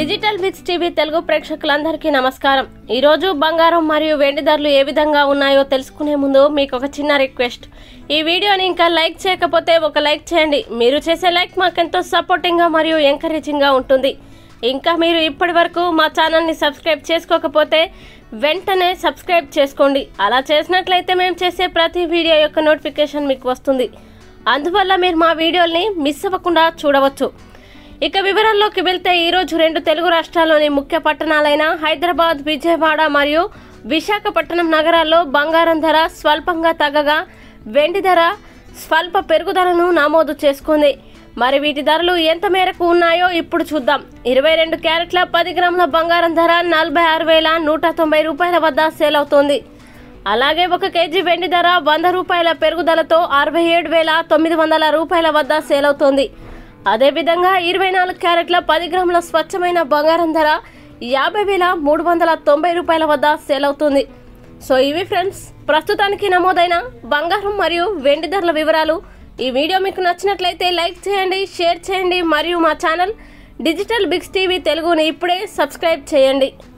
digital bits TV Telugu ప్రేక్షకులందరికీ నమస్కారం ఈరోజు బంగారం మరియు వెండి ధరలు ఏ విధంగా ఉన్నాయో తెలుసుకునే ముందు మీకు ఒక చిన్న రిక్వెస్ట్ ఈ వీడియోని ఇంకా లైక్ చేయకపోతే ఒక లైక్ చేయండి మీరు చేసే లైక్ మాకెంతో సపోర్టింగ్గా మరియు ఎంకరేజింగ్గా ఉంటుంది ఇంకా మీరు ఇప్పటి వరకు మా ఛానల్ని సబ్స్క్రైబ్ చేసుకోకపోతే వెంటనే సబ్స్క్రైబ్ చేసుకోండి అలా చేసినట్లయితే మేము చేసే ప్రతి వీడియో యొక్క నోటిఫికేషన్ మీకు వస్తుంది అందువల్ల మీరు మా వీడియోల్ని మిస్ అవ్వకుండా చూడవచ్చు ఇక వివరాల్లోకి వెళ్తే ఈరోజు రెండు తెలుగు రాష్ట్రాల్లోని ముఖ్య పట్టణాలైన హైదరాబాద్ విజయవాడ మరియు విశాఖపట్నం నగరాల్లో బంగారం ధర స్వల్పంగా తగ్గగా వెండి ధర స్వల్ప పెరుగుదలను నమోదు చేసుకుంది మరి వీటి ధరలు ఎంత మేరకు ఉన్నాయో ఇప్పుడు చూద్దాం ఇరవై రెండు క్యారెట్ల పది గ్రాముల బంగారం ధర నలభై ఆరు వేల నూట తొంభై రూపాయల వద్ద సేల్ అవుతోంది అలాగే ఒక కేజీ వెండి ధర వంద రూపాయల పెరుగుదలతో అరవై ఏడు వేల తొమ్మిది వందల రూపాయల వద్ద సేల్ అవుతోంది అదేవిధంగా ఇరవై నాలుగు క్యారెట్ల పది గ్రాముల స్వచ్ఛమైన బంగారం ధర యాభై వేల మూడు వందల తొంభై రూపాయల వద్ద సేల్ అవుతుంది సో ఇవి ఫ్రెండ్స్ ప్రస్తుతానికి నమోదైన బంగారం మరియు వెండి ధరల వివరాలు ఈ వీడియో మీకు నచ్చినట్లయితే లైక్ చేయండి షేర్ చేయండి మరియు మా ఛానల్ డిజిటల్ బిగ్స్ టీవీ తెలుగుని ఇప్పుడే సబ్స్క్రైబ్ చేయండి